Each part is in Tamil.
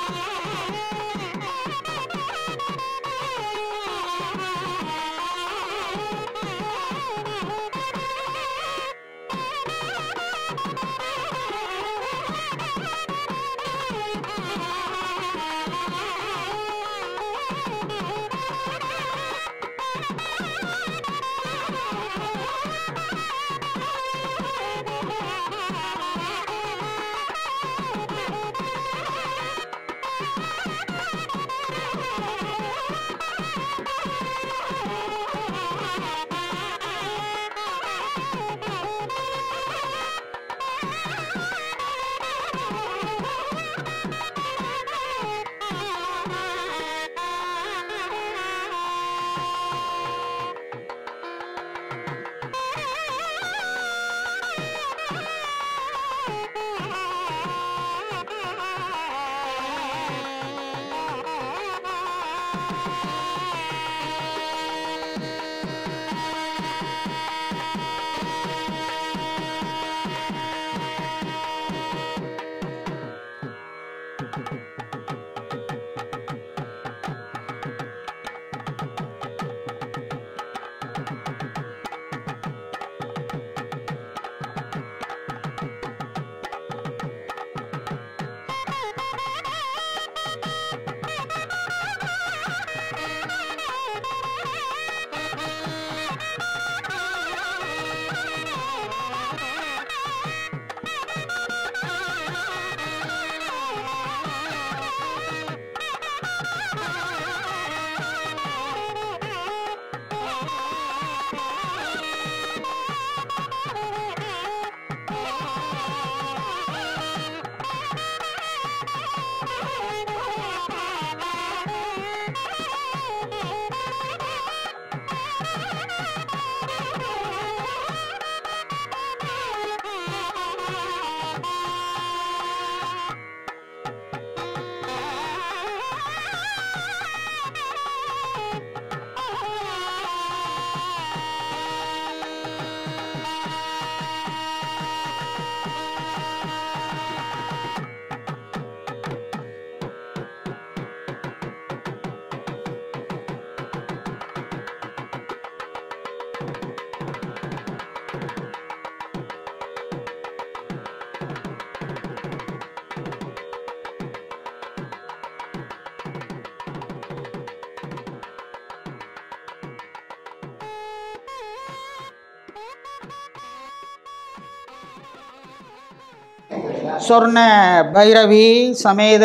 சொர்ண பைரவி சமேத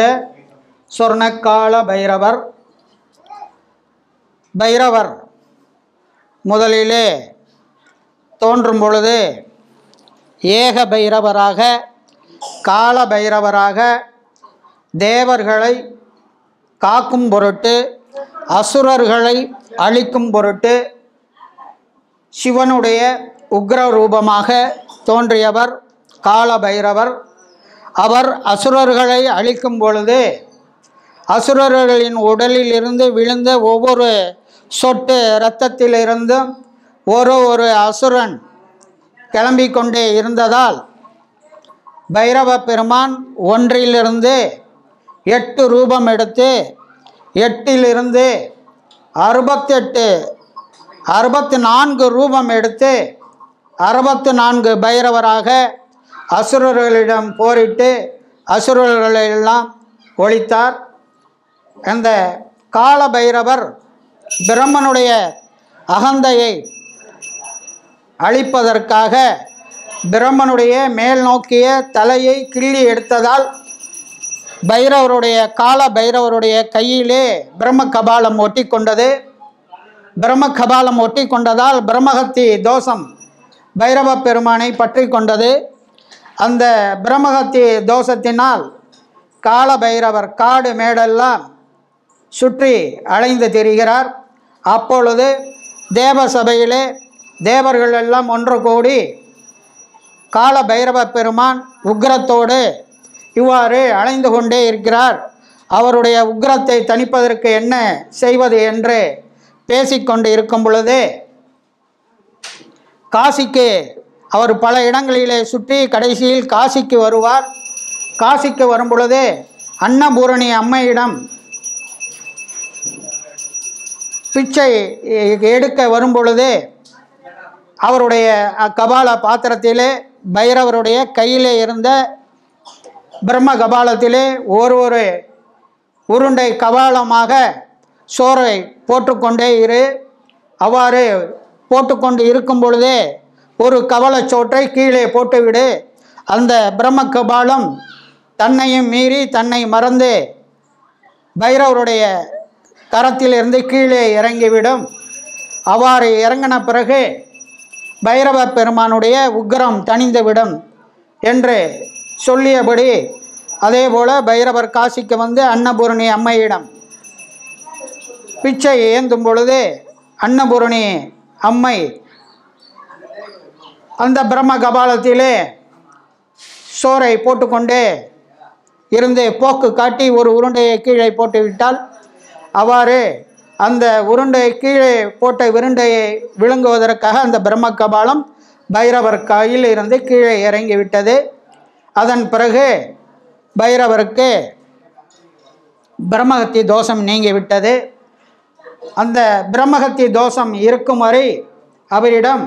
சொர்ணக்கால பைரவர் பைரவர் முதலிலே தோன்றும் பொழுது ஏக பைரவராக கால பைரவராக தேவர்களை காக்கும் பொருட்டு அசுரர்களை அழிக்கும் பொருட்டு சிவனுடைய உக்ர ரூபமாக தோன்றியவர் கால பைரவர் அவர் அசுரர்களை அழிக்கும் பொழுது அசுரர்களின் உடலில் இருந்து விழுந்த ஒவ்வொரு சொட்டு இரத்தத்திலிருந்தும் ஒரு ஒரு அசுரன் கிளம்பிக் கொண்டே இருந்ததால் பைரவ பெருமான் ஒன்றிலிருந்து எட்டு ரூபம் எடுத்து எட்டிலிருந்து அறுபத்தெட்டு அறுபத்தி நான்கு ரூபம் எடுத்து அறுபத்து நான்கு பைரவராக அசுரர்களிடம் போரிட்டு அசுரர்களை எல்லாம் ஒழித்தார் அந்த கால பைரவர் பிரம்மனுடைய அகந்தையை அழிப்பதற்காக பிரம்மனுடைய மேல் நோக்கிய தலையை கிள்ளி எடுத்ததால் பைரவருடைய கால பைரவருடைய கையிலே பிரம்ம கபாலம் ஒட்டி கொண்டது பிரம்ம கபாலம் ஒட்டி கொண்டதால் பிரம்மஹத்தி தோஷம் பைரவ பெருமானை பற்றி கொண்டது அந்த பிரம்மஹத்தி தோஷத்தினால் கால பைரவர் காடு மேடெல்லாம் சுற்றி அலைந்து திரிகிறார் அப்பொழுது தேவ சபையிலே தேவர்கள் எல்லாம் ஒன்று கூடி கால பைரவ பெருமான் உக்கிரத்தோடு இவ்வாறு அலைந்து கொண்டே இருக்கிறார் அவருடைய உக்கிரத்தை தணிப்பதற்கு என்ன செய்வது என்று பேசிக்கொண்டு இருக்கும் பொழுது காசிக்கு அவர் பல இடங்களிலே சுற்றி கடைசியில் காசிக்கு வருவார் காசிக்கு வரும் பொழுது அன்னபூரணி அம்மையிடம் பிச்சை எ- எடுக்க வரும்பொழுது அவருடைய கபால பாத்திரத்திலே பைரவருடைய கையிலே இருந்த பிரம்ம கபாலத்திலே ஒரு ஒரு உருண்டை கபாலமாக சோறை போட்டுக்கொண்டே இரு அவ்வாறு போட்டுக்கொண்டு இருக்கும் பொழுதே ஒரு கவலச்சோற்றை கீழே போட்டுவிடு அந்த பிரம்ம கபாலம் தன்னையும் மீறி தன்னை மறந்து பைரவருடைய கரத்திலிருந்து கீழே இறங்கிவிடும் அவ்வாறு இறங்கின பிறகு பைரவ பெருமானுடைய உக்கிரம் தணிந்துவிடும் என்று சொல்லியபடி அதேபோல பைரவர் காசிக்கு வந்து அன்னபூரணி அம்மையிடம் பிச்சை ஏந்தும் பொழுது அன்னபூரணி அம்மை அந்த பிரம்ம கபாலத்திலே சோறை போட்டுக்கொண்டே இருந்து போக்கு காட்டி ஒரு உருண்டையை கீழே போட்டு விட்டால் அவ்வாறு அந்த உருண்டை கீழே போட்ட விருண்டையை விழுங்குவதற்காக அந்த பிரம்ம கபாலம் பைரவர் கையில் இருந்து கீழே இறங்கி விட்டது அதன் பிறகு பைரவருக்கு பிரம்மஹத்தி தோஷம் நீங்கி விட்டது அந்த பிரம்மஹத்தி தோஷம் இருக்கும் வரை அவரிடம்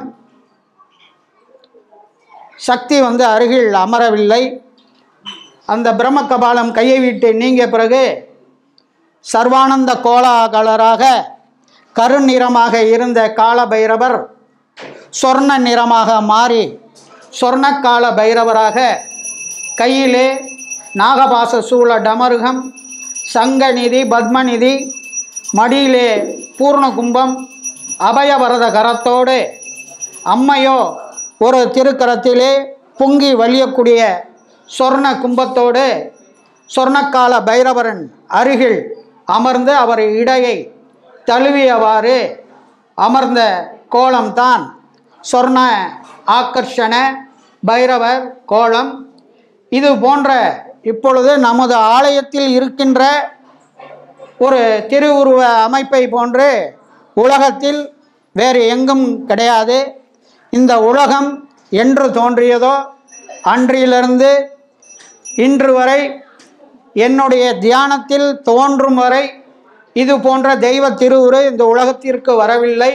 சக்தி வந்து அருகில் அமரவில்லை அந்த பிரம்ம கபாலம் கையை விட்டு நீங்கிய பிறகு சர்வானந்த கோலாகலராக கருநிறமாக இருந்த கால பைரவர் சொர்ண நிறமாக மாறி சொர்ணக்கால பைரவராக கையிலே நாகபாச சூழ டமருகம் சங்கநிதி பத்மநிதி மடியிலே பூர்ண கும்பம் அபயவரத கரத்தோடு அம்மையோ ஒரு திருக்கரத்திலே பொங்கி வழியக்கூடிய சொர்ண கும்பத்தோடு சொர்ணக்கால பைரவரன் அருகில் அமர்ந்து அவர் இடையை தழுவியவாறு அமர்ந்த கோலம்தான் சொர்ண ஆக்கர்ஷண பைரவர் கோலம் இது போன்ற இப்பொழுது நமது ஆலயத்தில் இருக்கின்ற ஒரு திருவுருவ அமைப்பை போன்று உலகத்தில் வேறு எங்கும் கிடையாது இந்த உலகம் என்று தோன்றியதோ அன்றிலிருந்து இன்று வரை என்னுடைய தியானத்தில் தோன்றும் வரை இது போன்ற தெய்வ திருவுரு இந்த உலகத்திற்கு வரவில்லை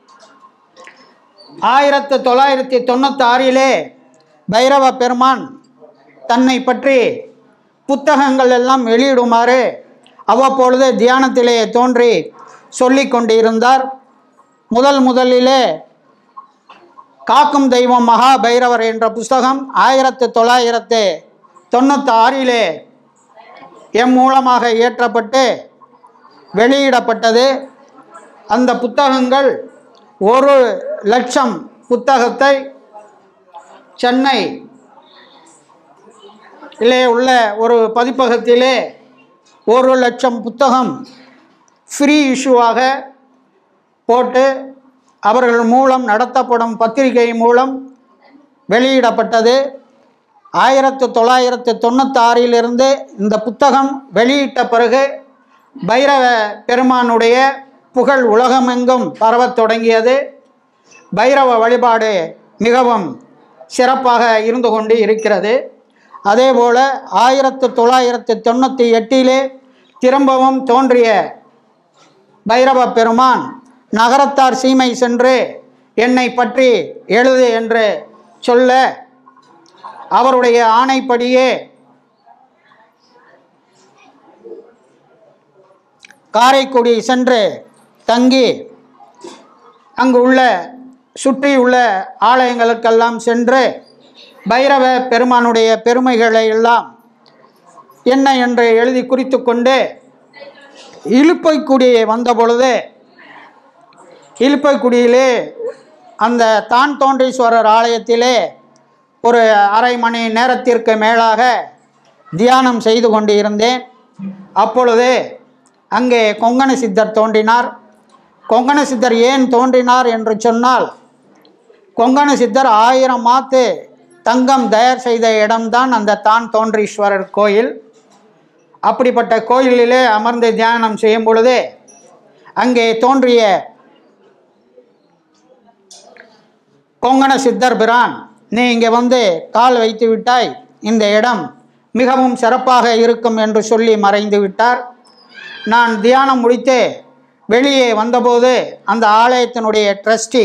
ஆயிரத்து தொள்ளாயிரத்தி தொண்ணூத்தாறிலே பைரவ பெருமான் தன்னை பற்றி புத்தகங்கள் எல்லாம் வெளியிடுமாறு அவ்வப்பொழுது தியானத்திலே தோன்றி சொல்லிக் கொண்டிருந்தார் முதல் முதலிலே காக்கும் தெய்வம் மகா பைரவர் என்ற புஸ்தகம் ஆயிரத்து தொள்ளாயிரத்து தொண்ணூத்தாறிலே எம் மூலமாக இயற்றப்பட்டு வெளியிடப்பட்டது அந்த புத்தகங்கள் ஒரு லட்சம் புத்தகத்தை சென்னை இலே உள்ள ஒரு பதிப்பகத்திலே ஒரு லட்சம் புத்தகம் ஃப்ரீ இஷ்யூவாக போட்டு அவர்கள் மூலம் நடத்தப்படும் பத்திரிகை மூலம் வெளியிடப்பட்டது ஆயிரத்து தொள்ளாயிரத்து தொண்ணூத்தாறிலிருந்து இந்த புத்தகம் வெளியிட்ட பிறகு பைரவ பெருமானுடைய புகழ் உலகமெங்கும் பரவத் தொடங்கியது பைரவ வழிபாடு மிகவும் சிறப்பாக இருந்து கொண்டு இருக்கிறது அதேபோல ஆயிரத்து தொள்ளாயிரத்து தொண்ணூற்றி எட்டிலே திரும்பவும் தோன்றிய பைரவ பெருமான் நகரத்தார் சீமை சென்று என்னை பற்றி எழுது என்று சொல்ல அவருடைய ஆணைப்படியே காரைக்குடி சென்று தங்கி அங்கு உள்ள சுற்றியுள்ள ஆலயங்களுக்கெல்லாம் சென்று பைரவ பெருமானுடைய பெருமைகளை எல்லாம் என்ன என்று எழுதி குறித்து கொண்டு இழுப்பைக்குடி வந்த பொழுது இழுப்பைக்குடியிலே அந்த தான் தோன்றீஸ்வரர் ஆலயத்திலே ஒரு அரை மணி நேரத்திற்கு மேலாக தியானம் செய்து கொண்டு இருந்தேன் அப்பொழுது அங்கே கொங்கண சித்தர் தோன்றினார் கொங்கண சித்தர் ஏன் தோன்றினார் என்று சொன்னால் கொங்கண சித்தர் ஆயிரம் மாத்து தங்கம் தயார் செய்த இடம்தான் அந்த தான் தோன்றீஸ்வரர் கோயில் அப்படிப்பட்ட கோயிலிலே அமர்ந்து தியானம் செய்யும் பொழுது அங்கே தோன்றிய கொங்கண சித்தர் பிரான் நீ இங்கே வந்து கால் வைத்து விட்டாய் இந்த இடம் மிகவும் சிறப்பாக இருக்கும் என்று சொல்லி மறைந்து விட்டார் நான் தியானம் முடித்து வெளியே வந்தபோது அந்த ஆலயத்தினுடைய ட்ரஸ்டி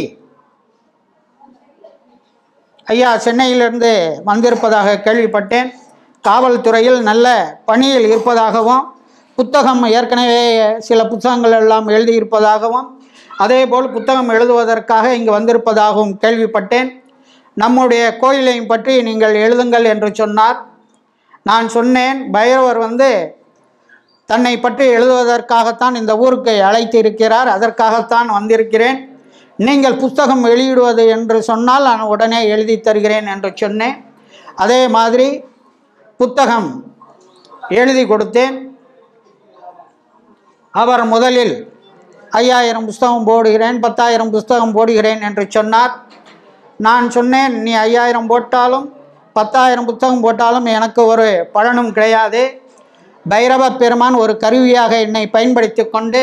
ஐயா சென்னையிலிருந்து வந்திருப்பதாக கேள்விப்பட்டேன் காவல்துறையில் நல்ல பணியில் இருப்பதாகவும் புத்தகம் ஏற்கனவே சில புத்தகங்கள் எல்லாம் எழுதியிருப்பதாகவும் அதேபோல் புத்தகம் எழுதுவதற்காக இங்கு வந்திருப்பதாகவும் கேள்விப்பட்டேன் நம்முடைய கோயிலையும் பற்றி நீங்கள் எழுதுங்கள் என்று சொன்னார் நான் சொன்னேன் பைரவர் வந்து தன்னை பற்றி எழுதுவதற்காகத்தான் இந்த ஊருக்கு அழைத்து இருக்கிறார் அதற்காகத்தான் வந்திருக்கிறேன் நீங்கள் புத்தகம் வெளியிடுவது என்று சொன்னால் நான் உடனே எழுதி தருகிறேன் என்று சொன்னேன் அதே மாதிரி புத்தகம் எழுதி கொடுத்தேன் அவர் முதலில் ஐயாயிரம் புஸ்தகம் போடுகிறேன் பத்தாயிரம் புஸ்தகம் போடுகிறேன் என்று சொன்னார் நான் சொன்னேன் நீ ஐயாயிரம் போட்டாலும் பத்தாயிரம் புத்தகம் போட்டாலும் எனக்கு ஒரு பலனும் கிடையாது பைரவ பெருமான் ஒரு கருவியாக என்னை பயன்படுத்தி கொண்டு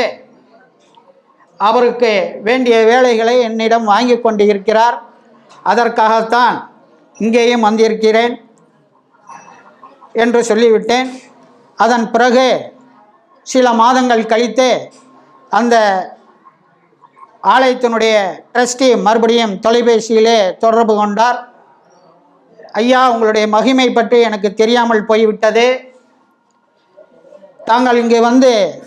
அவருக்கு வேண்டிய வேலைகளை என்னிடம் வாங்கி கொண்டு இருக்கிறார் அதற்காகத்தான் இங்கேயும் வந்திருக்கிறேன் என்று சொல்லிவிட்டேன் அதன் பிறகு சில மாதங்கள் கழித்து அந்த ஆலயத்தினுடைய ட்ரஸ்டி மறுபடியும் தொலைபேசியிலே தொடர்பு கொண்டார் ஐயா உங்களுடைய மகிமை பற்றி எனக்கு தெரியாமல் போய்விட்டது தாங்கள் இங்கே வந்து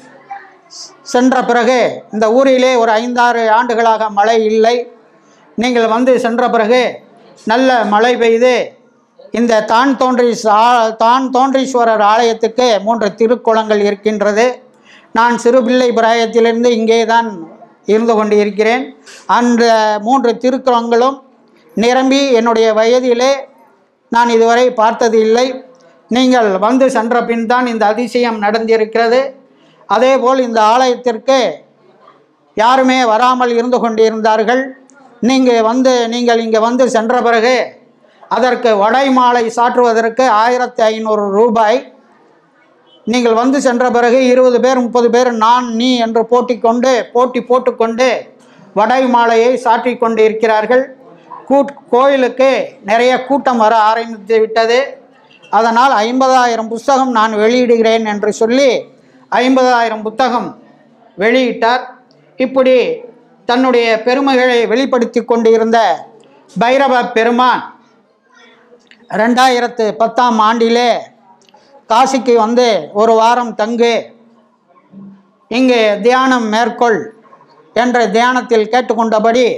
சென்ற பிறகு இந்த ஊரிலே ஒரு ஐந்தாறு ஆண்டுகளாக மழை இல்லை நீங்கள் வந்து சென்ற பிறகு நல்ல மழை பெய்து இந்த தான் தோன்றி தான் தோன்றீஸ்வரர் ஆலயத்துக்கு மூன்று திருக்குளங்கள் இருக்கின்றது நான் சிறுபிள்ளை பிராயத்திலிருந்து இங்கே தான் இருந்து கொண்டு இருக்கிறேன் அந்த மூன்று திருக்குளங்களும் நிரம்பி என்னுடைய வயதிலே நான் இதுவரை பார்த்தது இல்லை நீங்கள் வந்து சென்ற பின் தான் இந்த அதிசயம் நடந்திருக்கிறது அதேபோல் இந்த ஆலயத்திற்கு யாருமே வராமல் இருந்து கொண்டிருந்தார்கள் நீங்கள் வந்து நீங்கள் இங்கே வந்து சென்ற பிறகு அதற்கு வடை மாலை சாற்றுவதற்கு ஆயிரத்தி ஐநூறு ரூபாய் நீங்கள் வந்து சென்ற பிறகு இருபது பேர் முப்பது பேர் நான் நீ என்று போட்டி கொண்டு போட்டி போட்டுக்கொண்டு வடை மாலையை சாற்றி கொண்டு இருக்கிறார்கள் கூட் கோயிலுக்கு நிறைய கூட்டம் வர ஆரம்பித்து விட்டது அதனால் ஐம்பதாயிரம் புஸ்தகம் நான் வெளியிடுகிறேன் என்று சொல்லி ஐம்பதாயிரம் புத்தகம் வெளியிட்டார் இப்படி தன்னுடைய பெருமைகளை வெளிப்படுத்தி கொண்டிருந்த பைரவ பெருமான் ரெண்டாயிரத்து பத்தாம் ஆண்டிலே காசிக்கு வந்து ஒரு வாரம் தங்கு இங்கே தியானம் மேற்கொள் என்ற தியானத்தில் கேட்டுக்கொண்டபடி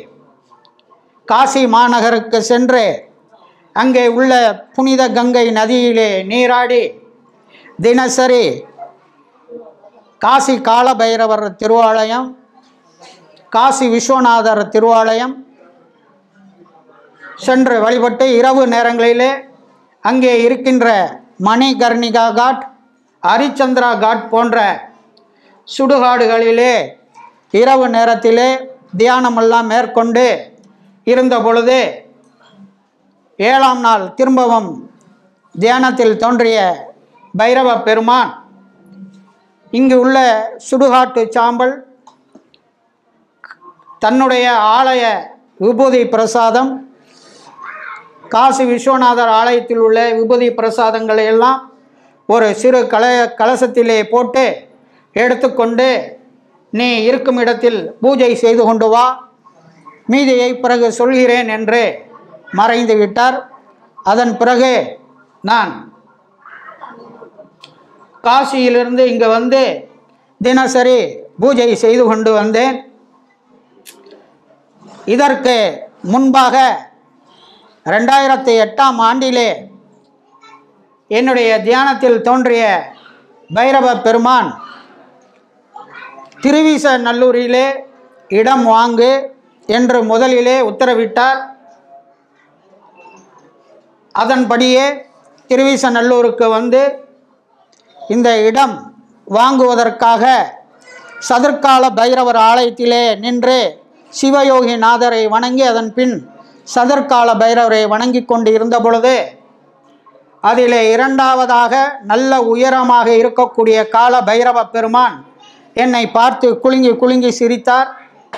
காசி மாநகருக்கு சென்று அங்கே உள்ள புனித கங்கை நதியிலே நீராடி தினசரி காசி காலபைரவர் திருவாலயம் காசி விஸ்வநாதர் திருவாலயம் சென்று வழிபட்டு இரவு நேரங்களிலே அங்கே இருக்கின்ற மணிகர்ணிகா காட் ஹரிச்சந்திரா காட் போன்ற சுடுகாடுகளிலே இரவு நேரத்திலே தியானமெல்லாம் மேற்கொண்டு இருந்த பொழுது ஏழாம் நாள் திரும்பவும் தியானத்தில் தோன்றிய பைரவ பெருமான் இங்கு உள்ள சுடுகாட்டு சாம்பல் தன்னுடைய ஆலய விபூதி பிரசாதம் காசி விஸ்வநாதர் ஆலயத்தில் உள்ள விபூதி பிரசாதங்களை எல்லாம் ஒரு சிறு கல கலசத்திலே போட்டு எடுத்துக்கொண்டு நீ இருக்கும் இடத்தில் பூஜை செய்து கொண்டு வா மீதியை பிறகு சொல்கிறேன் என்று மறைந்து விட்டார் அதன் பிறகு நான் காசியிலிருந்து இங்கே வந்து தினசரி பூஜை செய்து கொண்டு வந்தேன் இதற்கு முன்பாக ரெண்டாயிரத்தி எட்டாம் ஆண்டிலே என்னுடைய தியானத்தில் தோன்றிய பைரவ பெருமான் திருவீச நல்லூரிலே இடம் வாங்கு என்று முதலிலே உத்தரவிட்டார் அதன்படியே திருவீசநல்லூருக்கு வந்து இந்த இடம் வாங்குவதற்காக சதுர்கால பைரவர் ஆலயத்திலே நின்று சிவயோகி நாதரை வணங்கி அதன் பின் சதுர்கால பைரவரை வணங்கி கொண்டு இருந்த பொழுது அதிலே இரண்டாவதாக நல்ல உயரமாக இருக்கக்கூடிய கால பைரவ பெருமான் என்னை பார்த்து குலுங்கி குலுங்கி சிரித்தார்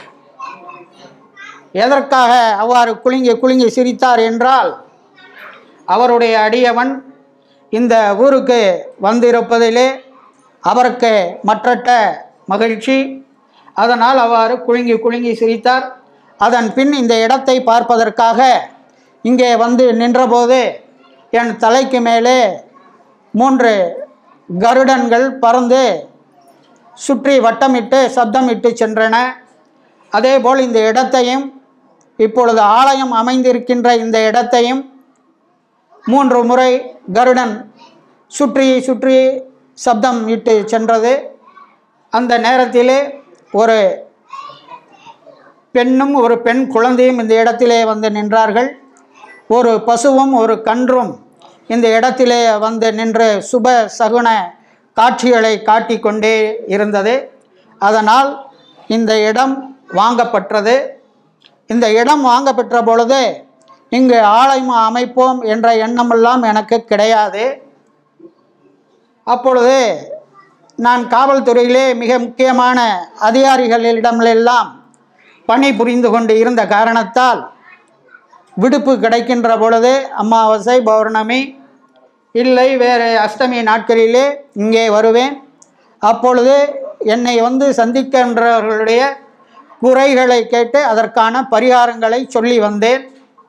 எதற்காக அவ்வாறு குலுங்கி குலுங்கி சிரித்தார் என்றால் அவருடைய அடியவன் இந்த ஊருக்கு வந்திருப்பதிலே அவருக்கு மற்றற்ற மகிழ்ச்சி அதனால் அவ்வாறு குலுங்கி குலுங்கி சிரித்தார் அதன் பின் இந்த இடத்தை பார்ப்பதற்காக இங்கே வந்து நின்றபோது என் தலைக்கு மேலே மூன்று கருடன்கள் பறந்து சுற்றி வட்டமிட்டு சப்தமிட்டு சென்றன அதேபோல் இந்த இடத்தையும் இப்பொழுது ஆலயம் அமைந்திருக்கின்ற இந்த இடத்தையும் மூன்று முறை கருடன் சுற்றி சுற்றி சப்தம் இட்டு சென்றது அந்த நேரத்திலே ஒரு பெண்ணும் ஒரு பெண் குழந்தையும் இந்த இடத்திலே வந்து நின்றார்கள் ஒரு பசுவும் ஒரு கன்றும் இந்த இடத்திலே வந்து நின்று சுப சகுன காட்சிகளை காட்டிக் கொண்டே இருந்தது அதனால் இந்த இடம் வாங்கப்பட்டது இந்த இடம் வாங்கப்பெற்ற பொழுது இங்கு ஆலயம் அமைப்போம் என்ற எண்ணமெல்லாம் எனக்கு கிடையாது அப்பொழுது நான் காவல்துறையிலே மிக முக்கியமான அதிகாரிகளிடமெல்லாம் பணி புரிந்து கொண்டு இருந்த காரணத்தால் விடுப்பு கிடைக்கின்ற பொழுது அமாவாசை பௌர்ணமி இல்லை வேறு அஷ்டமி நாட்களிலே இங்கே வருவேன் அப்பொழுது என்னை வந்து சந்திக்கின்றவர்களுடைய குறைகளை கேட்டு அதற்கான பரிகாரங்களை சொல்லி வந்தேன்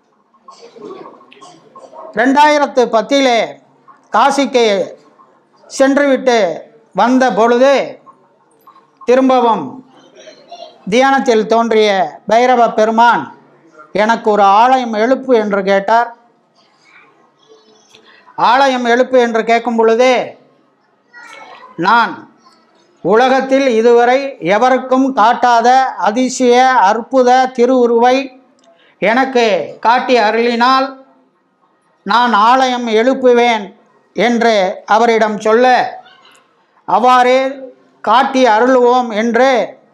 ரெண்டாயிரத்து பத்திலே காசிக்கு சென்றுவிட்டு வந்த பொழுது திரும்பவும் தியானத்தில் தோன்றிய பைரவ பெருமான் எனக்கு ஒரு ஆலயம் எழுப்பு என்று கேட்டார் ஆலயம் எழுப்பு என்று கேட்கும் பொழுதே நான் உலகத்தில் இதுவரை எவருக்கும் காட்டாத அதிசய அற்புத திருவுருவை எனக்கு காட்டி அருளினால் நான் ஆலயம் எழுப்புவேன் என்று அவரிடம் சொல்ல அவ்வாறே காட்டி அருளுவோம் என்று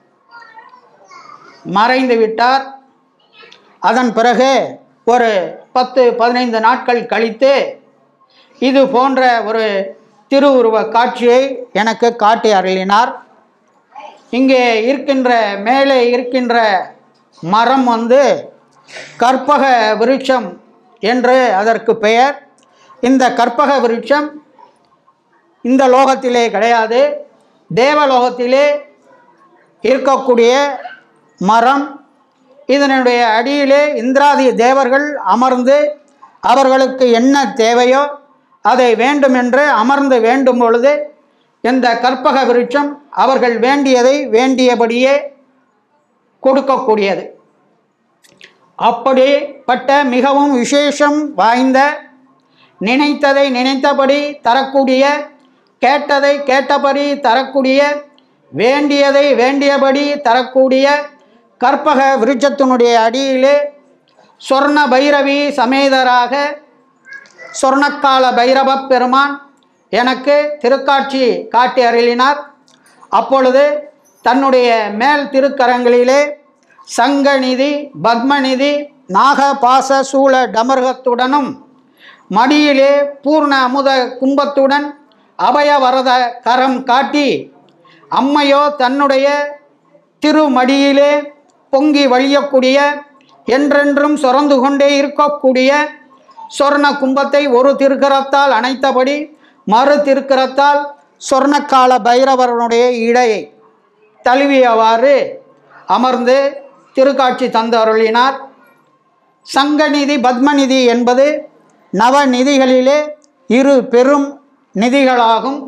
மறைந்து விட்டார் அதன் பிறகு ஒரு பத்து பதினைந்து நாட்கள் கழித்து இது போன்ற ஒரு திருவுருவ காட்சியை எனக்கு காட்டி அருளினார் இங்கே இருக்கின்ற மேலே இருக்கின்ற மரம் வந்து கற்பக விருட்சம் என்று அதற்கு பெயர் இந்த கற்பக விருட்சம் இந்த லோகத்திலே கிடையாது தேவலோகத்திலே இருக்கக்கூடிய மரம் இதனுடைய அடியிலே இந்திராதி தேவர்கள் அமர்ந்து அவர்களுக்கு என்ன தேவையோ அதை வேண்டுமென்று அமர்ந்து வேண்டும் பொழுது இந்த கற்பக விருட்சம் அவர்கள் வேண்டியதை வேண்டியபடியே கொடுக்கக்கூடியது அப்படிப்பட்ட மிகவும் விசேஷம் வாய்ந்த நினைத்ததை நினைத்தபடி தரக்கூடிய கேட்டதை கேட்டபடி தரக்கூடிய வேண்டியதை வேண்டியபடி தரக்கூடிய கற்பக விருட்சத்தினுடைய அடியிலே சொர்ண பைரவி சமேதராக சொர்ணக்கால பைரவ பெருமான் எனக்கு திருக்காட்சி காட்டி அருளினார் அப்பொழுது தன்னுடைய மேல் திருக்கரங்களிலே சங்கநிதி பத்மநிதி நாகபாச சூழ டமர்கத்துடனும் மடியிலே பூர்ண அமுத கும்பத்துடன் அபயவரத கரம் காட்டி அம்மையோ தன்னுடைய திருமடியிலே பொங்கி வழியக்கூடிய என்றென்றும் சுரந்து கொண்டே இருக்கக்கூடிய சொர்ண கும்பத்தை ஒரு திருக்கரத்தால் அணைத்தபடி மறு திருக்கரத்தால் சொர்ணக்கால பைரவரனுடைய இடையை தழுவியவாறு அமர்ந்து திருக்காட்சி தந்து அருளினார் சங்கநிதி பத்மநிதி என்பது நவநிதிகளிலே இரு பெரும் நிதிகளாகும்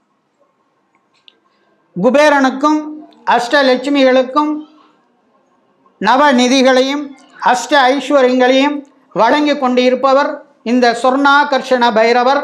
குபேரனுக்கும் அஷ்டலட்சுமிகளுக்கும் நவநிதிகளையும் அஷ்ட ஐஸ்வர்யங்களையும் வழங்கி கொண்டிருப்பவர் இந்த சொர்ணாகர்ஷண பைரவர்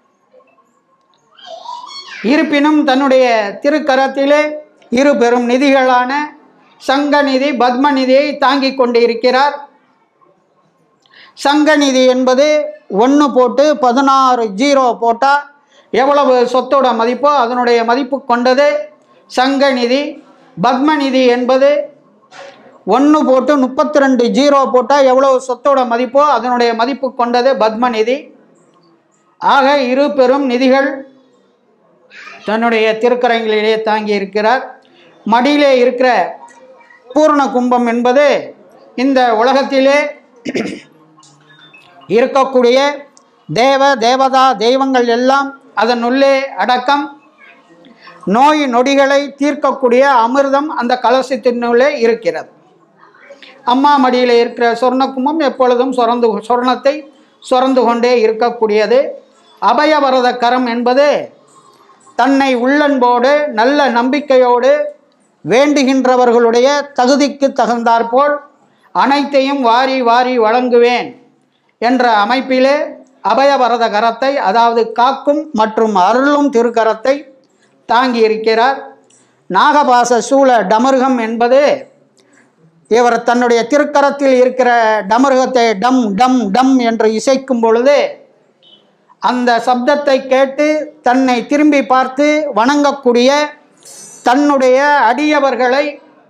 இருப்பினும் தன்னுடைய திருக்கரத்திலே இரு பெரும் நிதிகளான சங்கநிதி பத்மநிதியை தாங்கிக் கொண்டிருக்கிறார் சங்கநிதி என்பது ஒன்று போட்டு பதினாறு ஜீரோ போட்டால் எவ்வளவு சொத்தோட மதிப்போ அதனுடைய மதிப்பு கொண்டது சங்கநிதி பத்மநிதி என்பது ஒன்று போட்டு முப்பத்தி ரெண்டு ஜீரோ போட்டால் எவ்வளவு சொத்தோட மதிப்போ அதனுடைய மதிப்பு கொண்டது பத்மநிதி ஆக இரு பெரும் நிதிகள் தன்னுடைய திருக்கரங்களிலே தாங்கி இருக்கிறார் மடியிலே இருக்கிற பூர்ண கும்பம் என்பது இந்த உலகத்திலே இருக்கக்கூடிய தேவ தேவதா தெய்வங்கள் எல்லாம் அதனுள்ளே அடக்கம் நோய் நொடிகளை தீர்க்கக்கூடிய அமிர்தம் அந்த கலசத்தினுள்ளே இருக்கிறது அம்மா மடியில் இருக்கிற சொர்ணக்குமம் எப்பொழுதும் சொரந்து சொர்ணத்தை சொரந்து கொண்டே இருக்கக்கூடியது அபயவரத கரம் என்பது தன்னை உள்ளன்போடு நல்ல நம்பிக்கையோடு வேண்டுகின்றவர்களுடைய தகுதிக்கு தகுந்தாற்போல் அனைத்தையும் வாரி வாரி வழங்குவேன் என்ற அமைப்பிலே அபயவரத கரத்தை அதாவது காக்கும் மற்றும் அருளும் திருக்கரத்தை தாங்கி இருக்கிறார் நாகபாச சூழ டமருகம் என்பது இவர் தன்னுடைய திருக்கரத்தில் இருக்கிற டமருகத்தை டம் டம் டம் என்று இசைக்கும் பொழுது அந்த சப்தத்தை கேட்டு தன்னை திரும்பி பார்த்து வணங்கக்கூடிய தன்னுடைய அடியவர்களை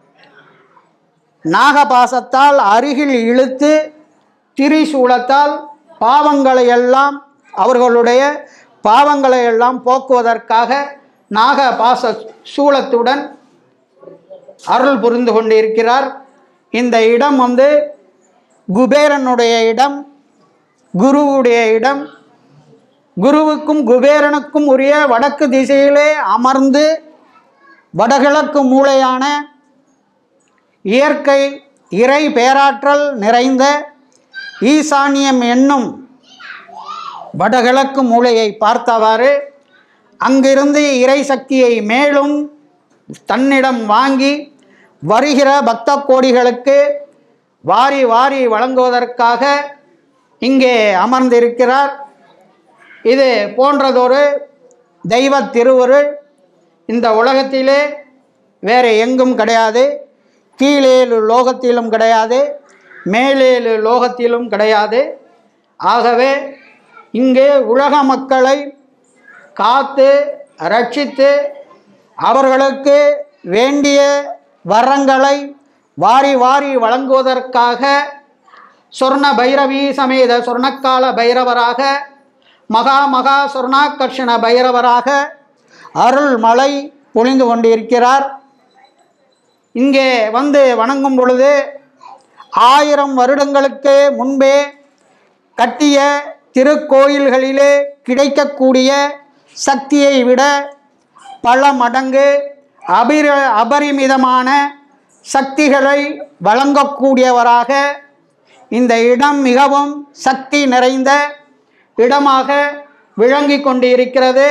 நாகபாசத்தால் அருகில் இழுத்து திரிசூலத்தால் பாவங்களை எல்லாம் அவர்களுடைய பாவங்களை எல்லாம் போக்குவதற்காக நாகபாச சூலத்துடன் அருள் புரிந்து கொண்டிருக்கிறார் இந்த இடம் வந்து குபேரனுடைய இடம் குருவுடைய இடம் குருவுக்கும் குபேரனுக்கும் உரிய வடக்கு திசையிலே அமர்ந்து வடகிழக்கு மூலையான இயற்கை இறை பேராற்றல் நிறைந்த ஈசானியம் என்னும் வடகிழக்கு மூலையை பார்த்தவாறு அங்கிருந்து இறை சக்தியை மேலும் தன்னிடம் வாங்கி வருகிற பக்த கோடிகளுக்கு வாரி வாரி வழங்குவதற்காக இங்கே அமர்ந்திருக்கிறார் இது போன்றதொரு தெய்வ திருவருள் இந்த உலகத்திலே வேறு எங்கும் கிடையாது கீழேழு லோகத்திலும் கிடையாது மேலேழு லோகத்திலும் கிடையாது ஆகவே இங்கே உலக மக்களை காத்து ரட்சித்து அவர்களுக்கு வேண்டிய வரங்களை வாரி வாரி வழங்குவதற்காக சொர்ண பைரவி சமேத சொர்ணக்கால பைரவராக மகா மகா சொர்ணாகர்ஷண பைரவராக அருள் மலை பொழிந்து கொண்டிருக்கிறார் இங்கே வந்து வணங்கும் பொழுது ஆயிரம் வருடங்களுக்கு முன்பே கட்டிய திருக்கோயில்களிலே கிடைக்கக்கூடிய சக்தியை விட பல மடங்கு அபிர அபரிமிதமான சக்திகளை வழங்கக்கூடியவராக இந்த இடம் மிகவும் சக்தி நிறைந்த இடமாக விளங்கி கொண்டு இருக்கிறது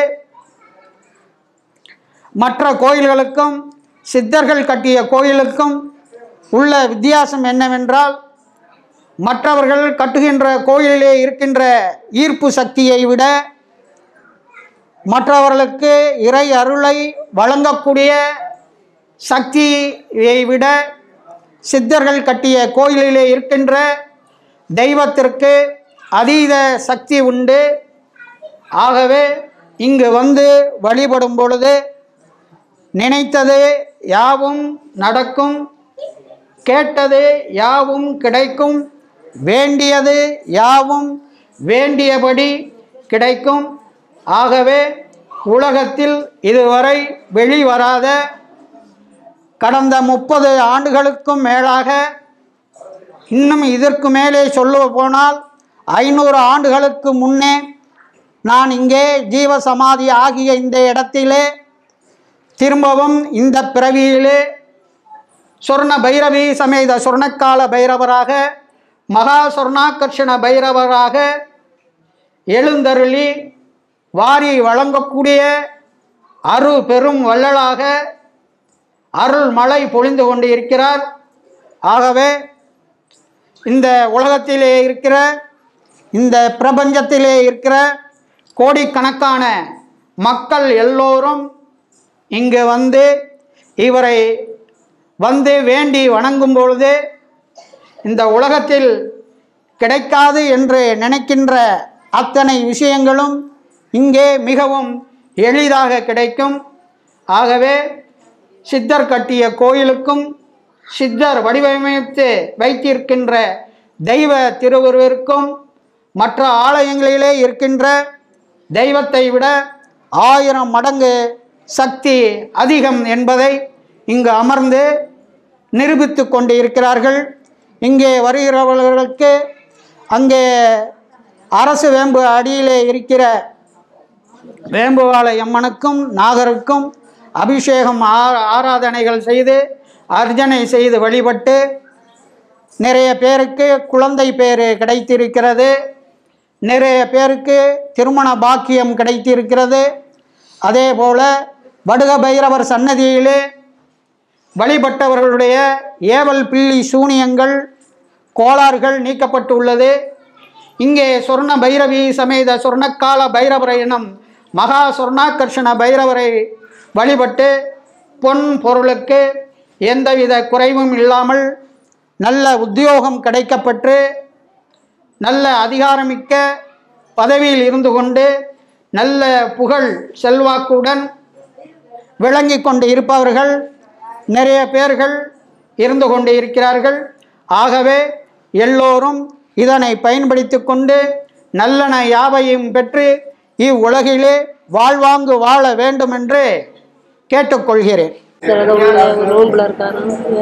மற்ற கோயில்களுக்கும் சித்தர்கள் கட்டிய கோயிலுக்கும் உள்ள வித்தியாசம் என்னவென்றால் மற்றவர்கள் கட்டுகின்ற கோயிலிலே இருக்கின்ற ஈர்ப்பு சக்தியை விட மற்றவர்களுக்கு இறை அருளை வழங்கக்கூடிய சக்தியை விட சித்தர்கள் கட்டிய கோயிலிலே இருக்கின்ற தெய்வத்திற்கு அதீத சக்தி உண்டு ஆகவே இங்கு வந்து வழிபடும் பொழுது நினைத்தது யாவும் நடக்கும் கேட்டது யாவும் கிடைக்கும் வேண்டியது யாவும் வேண்டியபடி கிடைக்கும் ஆகவே உலகத்தில் இதுவரை வெளிவராத கடந்த முப்பது ஆண்டுகளுக்கும் மேலாக இன்னும் இதற்கு மேலே சொல்ல போனால் ஐநூறு ஆண்டுகளுக்கு முன்னே நான் இங்கே ஜீவ சமாதி ஆகிய இந்த இடத்திலே திரும்பவும் இந்த பிறவியிலே சொர்ண பைரவி சமேத சொர்ணக்கால பைரவராக மகா சொர்ணாகர்ஷண பைரவராக எழுந்தருளி வாரி வழங்கக்கூடிய அரு பெரும் வள்ளலாக அருள் மழை பொழிந்து கொண்டு இருக்கிறார் ஆகவே இந்த உலகத்திலே இருக்கிற இந்த பிரபஞ்சத்திலே இருக்கிற கோடிக்கணக்கான மக்கள் எல்லோரும் இங்கு வந்து இவரை வந்து வேண்டி வணங்கும் பொழுது இந்த உலகத்தில் கிடைக்காது என்று நினைக்கின்ற அத்தனை விஷயங்களும் இங்கே மிகவும் எளிதாக கிடைக்கும் ஆகவே சித்தர் கட்டிய கோயிலுக்கும் சித்தர் வடிவமைத்து வைத்திருக்கின்ற தெய்வ திருவுருவிற்கும் மற்ற ஆலயங்களிலே இருக்கின்ற தெய்வத்தை விட ஆயிரம் மடங்கு சக்தி அதிகம் என்பதை இங்கு அமர்ந்து நிரூபித்து கொண்டு இருக்கிறார்கள் இங்கே வருகிறவர்களுக்கு அங்கே அரசு வேம்பு அடியிலே இருக்கிற வேம்புவாழை அம்மனுக்கும் நாகருக்கும் அபிஷேகம் ஆ- ஆராதனைகள் செய்து அர்ச்சனை செய்து வழிபட்டு நிறைய பேருக்கு குழந்தை பேர் கிடைத்திருக்கிறது நிறைய பேருக்கு திருமண பாக்கியம் கிடைத்திருக்கிறது அதே போல வடுக பைரவர் சன்னதியிலே வழிபட்டவர்களுடைய ஏவல் பில்லி சூனியங்கள் கோளாறுகள் நீக்கப்பட்டுள்ளது இங்கே சொர்ண பைரவி சமேத சொர்ணக்கால பைரவரை எனும் மகா சொர்ணாகர்ஷண பைரவரை வழிபட்டு பொன் பொருளுக்கு எந்தவித குறைவும் இல்லாமல் நல்ல உத்தியோகம் கிடைக்கப்பெற்று நல்ல அதிகாரமிக்க பதவியில் இருந்து கொண்டு நல்ல புகழ் செல்வாக்குடன் விளங்கி கொண்டு இருப்பவர்கள் நிறைய பேர்கள் இருந்து கொண்டு இருக்கிறார்கள் ஆகவே எல்லோரும் இதனை பயன்படுத்தி கொண்டு நல்லன யாவையும் பெற்று இவ்வுலகிலே வாழ்வாங்கு வாழ வேண்டும் என்று கேட்டுக்கொள்கிறேன் ரூம்ல இருக்காரு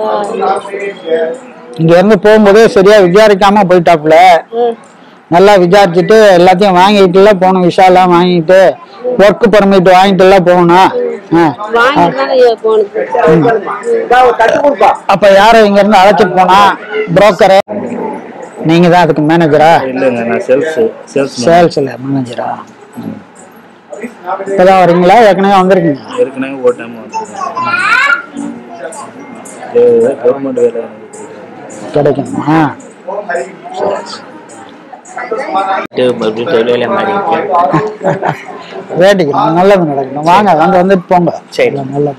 இங்க இருந்து போகும்போதே சரியா விசாரிக்காம போயிட்டாப்புல நல்லா விசாரிச்சுட்டு எல்லாத்தையும் வாங்கிட்டுல போகணும் விஷாலாம் வாங்கிட்டு ஒர்க் பர்மிட் வாங்கிட்டுல போகணும் ஆ. வாங்கிட்டு போனது அப்ப யாரை இங்க இருந்து அழைச்சிட்டு போனா புரோக்கரு நீங்க தான் அதுக்கு மேனேஜரா இல்லைங்க நான் சேல்ஸ் சேல்ஸ் சேல்ஸ்ல மேனேஜரா இப்பதான் வரீங்களா ஏற்கனவே வந்திருக்கீங்க ஏற்கனவே ஒரு டைம் கவர்மெண்ட் வேலை எனக்கு கிடைக்கணுமா கிடையாது. மறுபடியும் தொழில மாறி வேண்டிக்கணும் நல்லது நடக்கணும் வாங்க வந்து வந்துட்டு போங்க சரி. நல்லது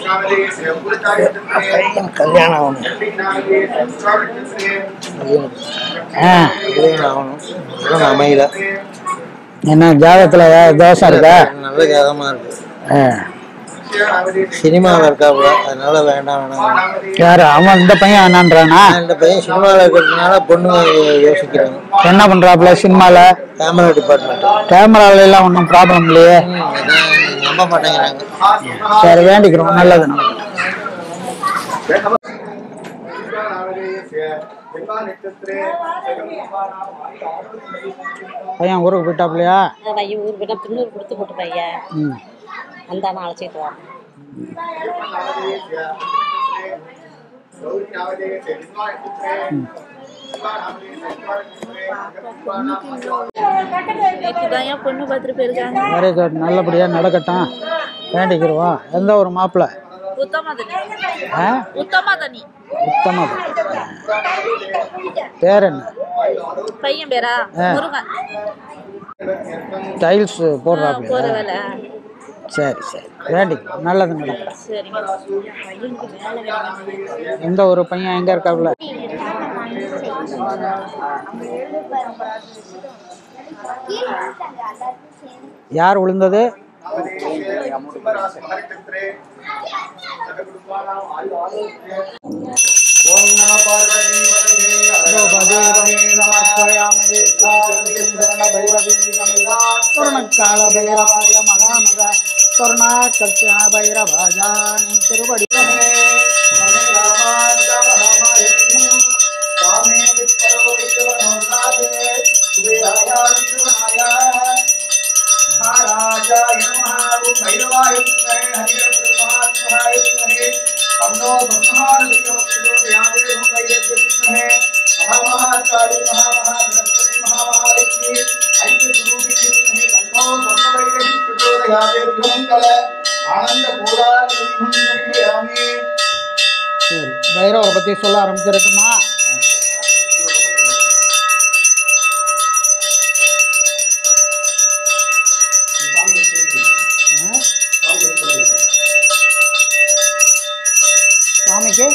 கல்யாணம் ஆகணும் ஆ கல்யாணம் ஆகணும் அதெல்லாம் அமையல என்ன ஜாதகத்துல ஏதாவது தோஷம் இருக்கா நல்ல ஜாதகமா இருக்கு ஆ. சினிமாவில் இருக்காப்புல அதனால வேண்டாம் வேணாம் யாரு அவன் இந்த பையன் வேணான்றானா ஆனா இந்த பையன் சினிமாவில் இருக்கிறதுனால பொண்ணுங்க யோசிக்கிறாங்க என்ன பண்றாப்புல சினிமால கேமரா டிபார்ட்மெண்ட் கேமரால எல்லாம் ஒன்றும் ப்ராப்ளம் இல்லையே நம்ப மாட்டேங்கிறாங்க சரி வேண்டிக்கிறோம் நல்லது நடக்கட்டும் பையன் ஊருக்கு போயிட்டாப்லையா பையன் ஊர் போயிட்டா பின்னூர் கொடுத்து போட்டு பையன் ம் அந்த அண்ணா அழைச்சிட்டு வா நேற்றுதான் ஏன் பொண்ணு பார்த்துட்டு போயிருக்காங்க வெரி குட் நல்லபடியாக நடக்கட்டும் வேண்டிக்கிறோம் எந்த ஒரு மாப்பிள்ளை உத்தமதனி ஆ உத்தமதனி உத்தமது பேர் என்ன பையன் பேரா ஆ. முருகன் டைல்ஸ் போற போடுறாப்புல வேலை சரி சரி வேண்டிக்கிறோம் நல்லது நடக்கட்டும் சரிங்க பையனுக்கு வேலை வேணும். எந்த ஒரு பையன் எங்க இருக்காப்புல யார் விழுந்தது சொர்ணக்கால பைரவாய மகாமக சொர்ணாக்கர்ஷண பைரவாஜானின் திருவடி महाराजाय नमः ओम भैरवाय विद्महे हरिहर ब्रह्मात्महाय विद्महे तन्नो ब्रह्माण देवो व्यादे ओम भैरव विद्महे महामहाकाली महामहाधनस्वती महामहालक्ष्मी ऐक्य स्वरूपिणी विद्महे तन्नो ब्रह्मवैरहि प्रचोदयाते ध्रुवङ्कल आनंद கோலாகலம் நம்பியாமி சரி பைரவரை பத்தி சொல்ல ஆரம்பிச்சிடட்டுமா ஆ? சாமிக்கு